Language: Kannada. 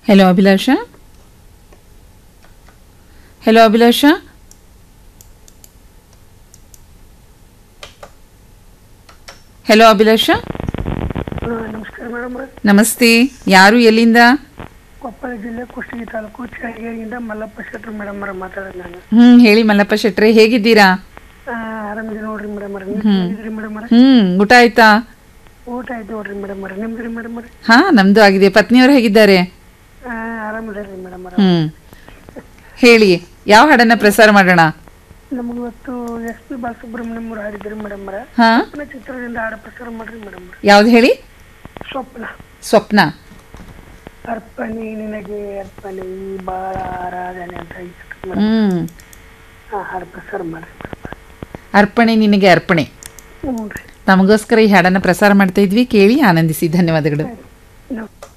hello Abhilasha hello Abhilasha hello Abhilasha hello ನಮಸ್ಕಾರ ಮೇಡಮ್ ನಮಸ್ತೆ ಯಾರು ಎಲ್ಲಿಂದ ಕೊಪ್ಪಳ ಜಿಲ್ಲೆ ಕುಷ್ಟಗಿ ತಾಲೂಕು ಚಳಗೇರಿಯಿಂದ ಮಲ್ಲಪ್ಪ ಶೆಟ್ರು ಮೇಡಮ್ ಅವ್ರ ಮಾತಾಡೋದು ನಾನು ಹ್ಮ್ ಹೇಳಿ ಮಲ್ಲಪ್ಪ ಶೆಟ್ರೆ ಹೇಗಿದ್ದೀರಾ ಆ, ಆರಾಮಿದೆ ನೋಡ್ರಿ ಮೇಡಮ್ ಅವ್ರ ನೀವು ಹೇಗಿದ್ರಿ ಮೇಡಮ್ ಅವ್ರ ಹ್ಮ್ ಊಟ ಆಯ್ತಾ ಊಟ ಆಯ್ತು ನೋಡ್ರಿ ಮೇಡಮ್ ಅವ್ರ ನಿಮ್ದ್ರಿ ಮೇಡಮ್ ಅವ್ರ ಹಾ ನಮ್ದು ಆಗಿದೆ ಪತ್ನಿಯವರು ಹೇಗಿದ್ದಾರೆ ಆರಾಮಿದಾರ್ರಿ ಮೇಡಮ್ ಅವ್ರ ಹ್ಮ್ ಹೇಳಿ ಯಾವ ಹಾಡನ್ನ ಪ್ರಸಾರ ಮಾಡೋಣ ನಮ್ಗೆ ಇವತ್ತು ಎಸ್ ಪಿ ಬಾಲಸುಬ್ರಹ್ಮಣ್ಯಂ ಅವ್ರು ಹಾಡಿದ್ರಿ ಮೇಡಮ್ ಅವ್ರ ಹಾ ಸ್ವಪ್ನ ಚಿತ್ರದಿಂದ ಹಾಡ ಪ್ರಸಾರ ಮಾಡ್ರಿ ಮೇಡಮ್ ಅವ್ರ ಯಾವ್ದು ಹೇಳಿ ಸ್ವಪ್ನ ಸ್ವಪ್ನ ಅರ್ಪಣೆ ನಿನಗೆ ಅರ್ಪಣೆ ಈ ಬಾಳ ಆರಾಧನೆ ಅಂತ ಐತಿ ಮೇಡಮ್ ಹ್ಮ್ ಆ ಹಾಡು ಪ್ರಸಾರ ಮಾಡ್ರಿ ಮೇಡಮ್ ಅವ್ರ ಅರ್ಪಣೆ ನಿನಗೆ ಅರ್ಪಣೆ ಹ್ಞೂ ರೀ ನಮಗೋಸ್ಕರ ಈ ಹಾಡನ್ನ ಪ್ರಸಾರ ಮಾಡ್ತಾ ಇದ್ವಿ ಕೇಳಿ ಆನಂದಿಸಿ ಧನ್ಯವಾದಗಳು ನಾವು